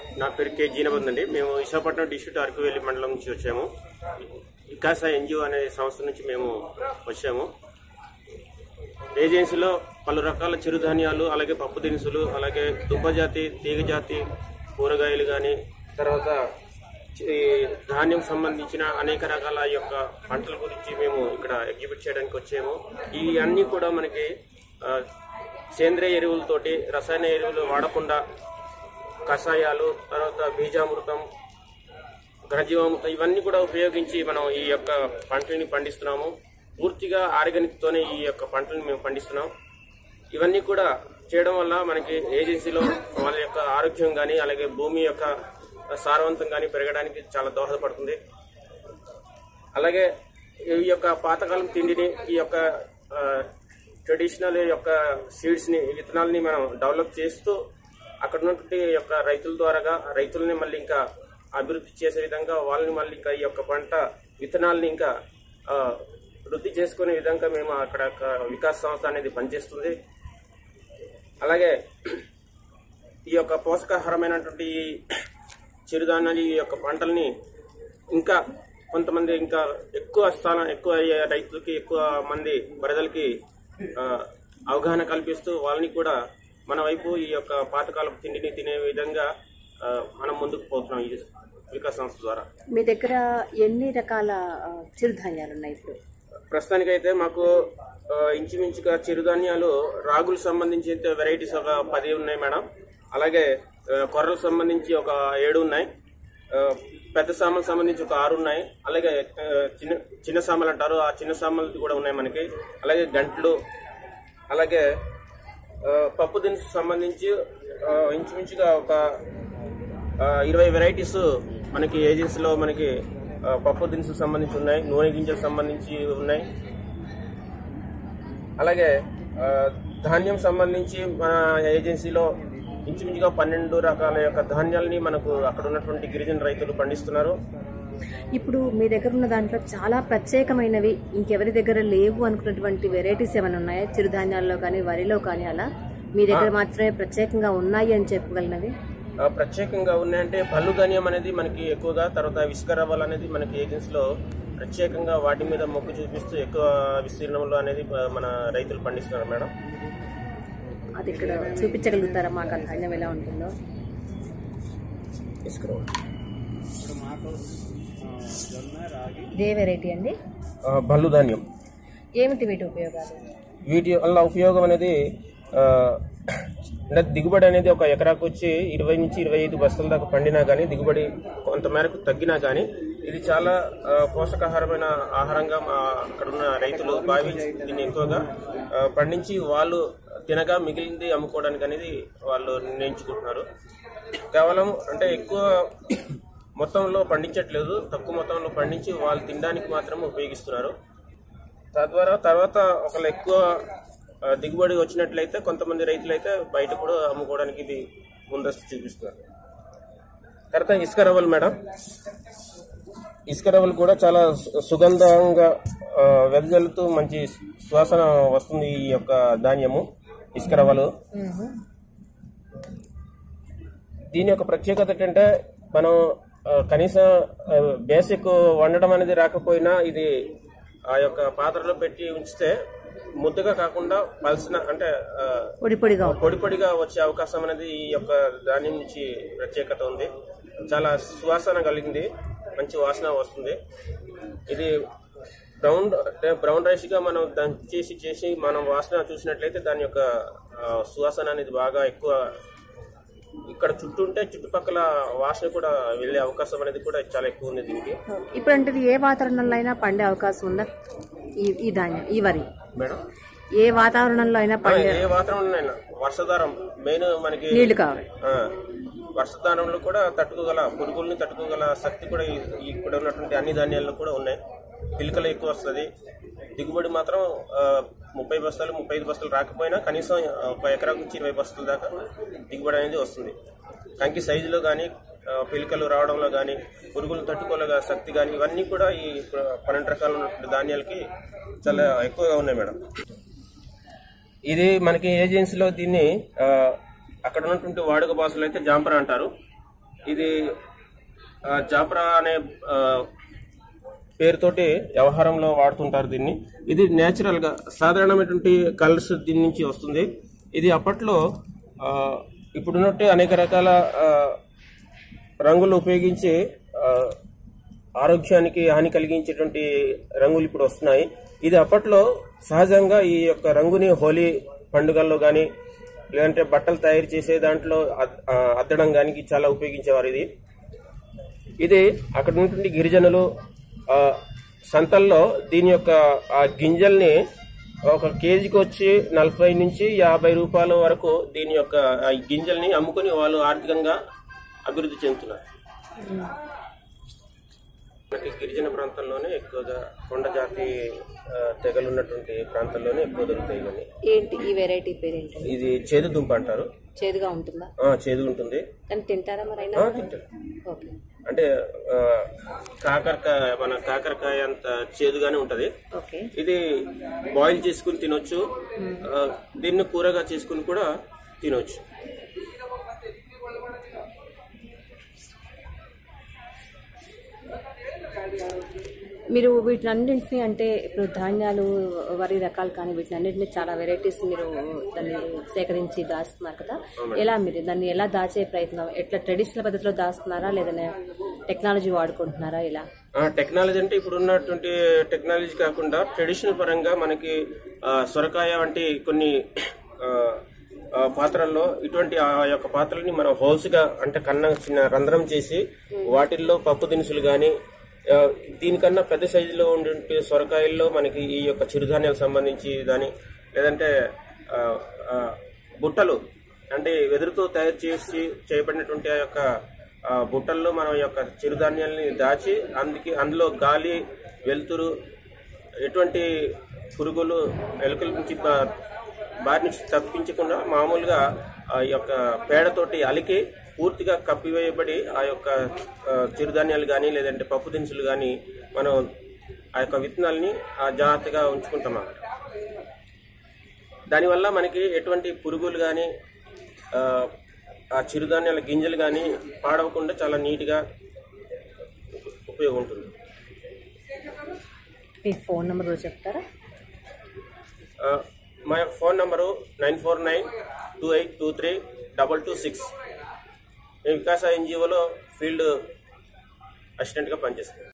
నా పేరు కే జీనబంద్ అండి మేము విశాఖపట్నం డిస్ట్రిక్ట్ అరకువెల్లి మండలం నుంచి వచ్చాము వికాస ఎన్జిఓ అనే సంస్థ నుంచి మేము వచ్చాము ఏజెన్సీలో పలు రకాల చిరుధాన్యాలు అలాగే పప్పు దినుసులు అలాగే దుంపజాతి తీగజాతి కూరగాయలు కానీ తర్వాత ఈ ధాన్యం సంబంధించిన అనేక రకాల యొక్క పంటల గురించి మేము ఇక్కడ ఎగ్జిబిట్ చేయడానికి వచ్చాము ఈ అన్నీ కూడా మనకి ఆ, సేంద్రియ ఎరువులతోటి రసాయన ఎరువులు వాడకుండా కషాయాలు తర్వాత బీజామృతం ఘనజీవామృతం ఇవన్నీ కూడా ఉపయోగించి మనం ఈ యొక్క పంటని పండిస్తున్నాము పూర్తిగా ఆర్గానిక్ తోనే ఈ యొక్క పంటని మేము పండిస్తున్నాం ఇవన్నీ కూడా చేయడం వల్ల మనకి ఏజెన్సీలో వాళ్ళ యొక్క ఆరోగ్యం కానీ అలాగే భూమి యొక్క సారవంతం కానీ పెరగడానికి చాలా దోహదపడుతుంది అలాగే ఈ యొక్క పాతకాలం తిండిని ఈ యొక్క ట్రెడిషనల్ యొక్క సీడ్స్ ని విత్తనాలని మనం డెవలప్ చేస్తూ అక్కడ ఉన్నటువంటి యొక్క రైతుల ద్వారాగా రైతుల్ని మళ్ళీ ఇంకా అభివృద్ధి చేసే విధంగా వాళ్ళని మళ్ళీ ఇంకా ఈ యొక్క పంట విత్తనాలని ఇంకా ఆ, వృద్ధి చేసుకునే విధంగా మేము అక్కడ ఒక వికాస్ సంస్థ అనేది పనిచేస్తుంది అలాగే ఈ యొక్క పోషకాహారమైనటువంటి ఈ చిరుధాన్యాలు ఈ యొక్క పంటల్ని ఇంకా కొంతమంది ఇంకా ఎక్కువ స్థానం ఎక్కువ అయ్యే రైతులకి ఎక్కువ మంది ప్రజలకి ఆ, అవగాహన కల్పిస్తూ వాళ్ళని కూడా మన వైపు ఈ యొక్క పాతకాలపు తిండిని తినే విధంగా ఆ, మనం ముందుకు పోతున్నాం ఈ వికాస్ సంస్థ ద్వారా మీ దగ్గర ఎన్ని రకాల ఆ, చిరుధాన్యాలు ఉన్నాయి ఇప్పుడు ప్రస్తుతానికైతే మాకు ఆ, ఇంచుమించుగా చిరుధాన్యాలు రాగులు సంబంధించి వెరైటీస్ ఒక పది ఉన్నాయి మేడం అలాగే ఆ, కొర్రలకు సంబంధించి ఒక ఏడు ఉన్నాయి ఆ, పెద్ద సామాన్లకు సంబంధించి ఒక ఆరు ఉన్నాయి అలాగే ఆ, చిన్న చిన్న సామాన్లు అంటారు ఆ చిన్న సామాన్లు కూడా ఉన్నాయి మనకి అలాగే గంటలు అలాగే ఆ, పప్పు దినుసు సంబంధించి ఆ, ఇంచుమించుగా ఒక ఆ, ఇరవై వెరైటీస్ మనకి ఏజెన్సీలో మనకి ఆ, పప్పు దినుసులకు సంబంధించి ఉన్నాయి నూనె గింజలకు సంబంధించి ఉన్నాయి అలాగే ఆ, ధాన్యం సంబంధించి మన ఏజెన్సీలో ఇంచుమించుగా పన్నెండు రకాల యొక్క ధాన్యాలని మనకు అక్కడ ఉన్నటువంటి గిరిజన రైతులు పండిస్తున్నారు ఇప్పుడు మీ దగ్గర ఉన్న దాంట్లో చాలా ప్రత్యేకమైనవి ఇంకెవరి దగ్గర లేవు అనుకున్నటువంటి వెరైటీస్ ఏమైనా ఉన్నాయా చిరుధాన్యాల్లో కానీ వరిలో కానీ అలా మీ దగ్గర మాత్రమే ప్రత్యేకంగా ఉన్నాయి అని చెప్పగలిగినవి ఆ, ప్రత్యేకంగా ఉన్నాయంటే పళ్ళు ధాన్యం అనేది మనకి ఎక్కువగా తర్వాత ఇసుక రవ్వలు అనేది మనకి ఏజెన్సీలో ప్రత్యేకంగా వాటి మీద మొగ్గు చూపిస్తూ ఎక్కువ విస్తీర్ణంలో అనేది ఆ, మన రైతులు పండిస్తున్నారు మేడం అది ఇక్కడ చూపించగలుగుతారా మాకు ఆ ధాన్యం ఎలా ఉంటుందో ఇసుక రవ్వ ఇదే వెరైటీ అండి ఆ, బళ్ళు ధాన్యం ఏమిటి వీటి ఉపయోగాలు వీటి వల్ల ఉపయోగం అనేది ఆ, అంటే దిగుబడి అనేది ఒక ఎకరాకు వచ్చి ఇరవై నుంచి ఇరవై ఐదు బస్తాల దాకా పండినా కానీ దిగుబడి కొంత మేరకు తగ్గినా కానీ ఇది చాలా ఆ, పోషకాహారమైన ఆహారంగా మా అక్కడ ఉన్న రైతులు భావించి దీన్ని ఎక్కువగా ఆ, పండించి వాళ్ళు తినగా మిగిలింది అమ్ముకోవడానికి అనేది వాళ్ళు నిర్ణయించుకుంటున్నారు కేవలం అంటే ఎక్కువ మొత్తంలో పండించట్లేదు తక్కువ మొత్తంలో పండించి వాళ్ళు తినడానికి మాత్రం ఉపయోగిస్తున్నారు తద్వారా తర్వాత ఒకళ్ళు ఎక్కువ ఆ, దిగుబడి వచ్చినట్లయితే కొంతమంది రైతులు అయితే బయట కూడా అమ్ముకోవడానికి ఇది ముందస్తు చూపిస్తున్నారు తర్వాత ఇసుక రవ్వలు మేడం ఇసుక రవ్వలు కూడా చాలా సు- సుగంధంగా ఆ, వెదజల్లుతూ మంచి సువాసన వస్తుంది ఈ యొక్క ధాన్యము ఇసుక రవ్వలు దీని యొక్క ప్రత్యేకత ఏంటంటే మనం ఆ, కనీసం ఆ, బేసిక్ వండడం అనేది రాకపోయినా ఇది ఆ యొక్క పాత్రలో పెట్టి ఉంచితే ముద్దగా కాకుండా పల్సిన అంటే ఆ, పొడి పొడిగా పొడి పొడిగా వచ్చే అవకాశం అనేది ఈ యొక్క ధాన్యం నుంచి ప్రత్యేకత ఉంది చాలా సువాసన కలిగింది మంచి వాసన వస్తుంది ఇది బ్రౌన్ అంటే బ్రౌన్ రైస్ గా మనం దాన్ని చేసి చేసి మనం వాసన చూసినట్లయితే దాని యొక్క ఆ, సువాసన అనేది బాగా ఎక్కువ ఇక్కడ చుట్టూ ఉంటే చుట్టుపక్కల వాసన కూడా వెళ్ళే అవకాశం అనేది కూడా చాలా ఎక్కువ ఉంది దీనికి ఇప్పుడు అంటే ఇది ఏ వాతావరణంలో అయినా పండే అవకాశం ఉందా ఈ ఈ ధాన్యం ఈ వరి మేడం ఏ వాతావరణంలో అయినా ఆ, పండే ఏ వాతావరణం వర్షధారం మెయిన్ మనకి నీళ్లు కావాలి ఆ, వర్షధానంలో కూడా తట్టుకోగల పురుగుల్ని తట్టుకోగల శక్తి కూడా ఈ- ఇక్కడ ఉన్నటువంటి అన్ని ధాన్యాల్లో కూడా ఉన్నాయి పిలకలు ఎక్కువ వస్తుంది దిగుబడి మాత్రం ఆ, ముప్పై బస్తాలు ముప్పై ఐదు బస్తాలు రాకపోయినా కనీసం ఒక ఎకరా నుంచి ఇరవై బస్తాల దాకా దిగుబడి అనేది వస్తుంది కంకి సైజులో కానీ పిలకలు రావడంలో కానీ పురుగులు తట్టుకోగల శక్తి కానీ ఇవన్నీ కూడా ఈ పన్నెండు రకాల ఉన్నటువంటి ధాన్యాలకి చాలా ఎక్కువగా ఉన్నాయి మేడం ఇది మనకి ఏజెన్సీలో దీన్ని ఆ, అక్కడ ఉన్నటువంటి వాడుక భాషలో అయితే జాంపర అంటారు ఇది ఆ, జాప్రా అనే ఆ, పేరుతోటి వ్యవహారంలో వాడుతుంటారు దీన్ని ఇది నేచురల్ గా సాధారణమైనటువంటి కలర్స్ దీని నుంచి వస్తుంది ఇది అప్పట్లో ఆ, ఇప్పుడున్నట్టు అనేక రకాల ఆ, రంగులు ఉపయోగించి ఆ, ఆరోగ్యానికి హాని కలిగించేటువంటి రంగులు ఇప్పుడు వస్తున్నాయి ఇది అప్పట్లో సహజంగా ఈ యొక్క రంగుని హోలీ పండుగల్లో కానీ లేదంటే బట్టలు తయారు చేసే దాంట్లో అద్- ఆ, అద్దడం కానీ చాలా ఉపయోగించేవారు ఇది ఇది అక్కడ ఉన్నటువంటి గిరిజనులు ఆ, సంతల్లో దీని యొక్క ఆ గింజల్ని ఒక కేజీకి వచ్చి నలభై నుంచి యాభై రూపాయల వరకు దీని యొక్క ఆ గింజల్ని అమ్ముకుని వాళ్ళు ఆర్థికంగా అభివృద్ధి చెందుతున్నారు మనకి గిరిజన ప్రాంతంలోనే ఎక్కువగా కొండ జాతి ఆ, తెగలు ఉన్నటువంటి ప్రాంతాల్లోనే ఎక్కువ దొరుకుతాయి ఇవన్నీ ఏంటి ఈ వెరైటీ పేరు ఏంటి ఇది చేదు దుంప అంటారు చేదుగా ఉంటుందా ఆ, చేదు ఉంటుంది కానీ తింటారా మరి ఆ, అయినా తింటారు ఓకే అంటే ఆ, కాకరకాయ మన కాకరకాయ అంత చేదుగానే ఉంటది ఓకే ఇది బాయిల్ చేసుకుని తినొచ్చు ఆ, దీన్ని కూరగా చేసుకుని కూడా తినొచ్చు మీరు వీటినన్నింటినీ అంటే ఇప్పుడు ధాన్యాలు వరి రకాలు కానీ వీటినన్నింటినీ చాలా వెరైటీస్ మీరు దాన్ని సేకరించి దాస్తున్నారు కదా ఎలా మీరు దాన్ని ఎలా దాచే ప్రయత్నం ఎట్లా ట్రెడిషనల్ పద్ధతిలో దాస్తున్నారా లేదంటే టెక్నాలజీ వాడుకుంటున్నారా ఇలా ఆ, టెక్నాలజీ అంటే ఇప్పుడు ఉన్నటువంటి టెక్నాలజీ కాకుండా ట్రెడిషనల్ పరంగా మనకి ఆ, సొరకాయ వంటి కొన్ని ఆ, ఆ, పాత్రల్లో ఇటువంటి ఆ యొక్క పాత్రల్ని మనం హోల్స్ గా అంటే కన్నా చిన్న రంధ్రం చేసి వాటిల్లో పప్పు దినుసులు కానీ దీనికన్నా పెద్ద సైజులో ఉండే సొరకాయల్లో మనకి ఈ యొక్క చిరుధాన్యాలకు సంబంధించి దాని లేదంటే ఆ, ఆ, బుట్టలు అంటే వెదురుతో తయారు చేసి చేయబడినటువంటి ఆ యొక్క ఆ, బుట్టల్లో మనం ఈ యొక్క చిరుధాన్యాలని దాచి అందుకే అందులో గాలి వెలుతురు ఎటువంటి పురుగులు ఎలుకల నుంచి బా- బారి నుంచి తప్పించకుండా మామూలుగా ఆ యొక్క పేడతోటి అలికి పూర్తిగా కప్పివేయబడి ఆ యొక్క ఆ, చిరుధాన్యాలు కానీ లేదంటే పప్పు దినుసులు కానీ మనం ఆ యొక్క విత్తనాల్ని ఆ జాగ్రత్తగా ఉంచుకుంటాం అన్నమాట దానివల్ల మనకి ఎటువంటి పురుగులు కానీ ఆ చిరుధాన్యాల గింజలు కానీ పాడవకుండా చాలా నీట్గా ఉపయోగం ఉంటుంది మీ ఫోన్ నెంబర్ కూడా చెప్తారా ఆ, మా యొక్క phone number nine four nine two eight two three double two six మేము వికాస ఎన్జిఓలో ఫీల్డ్ అసిస్టెంట్గా పనిచేస్తాం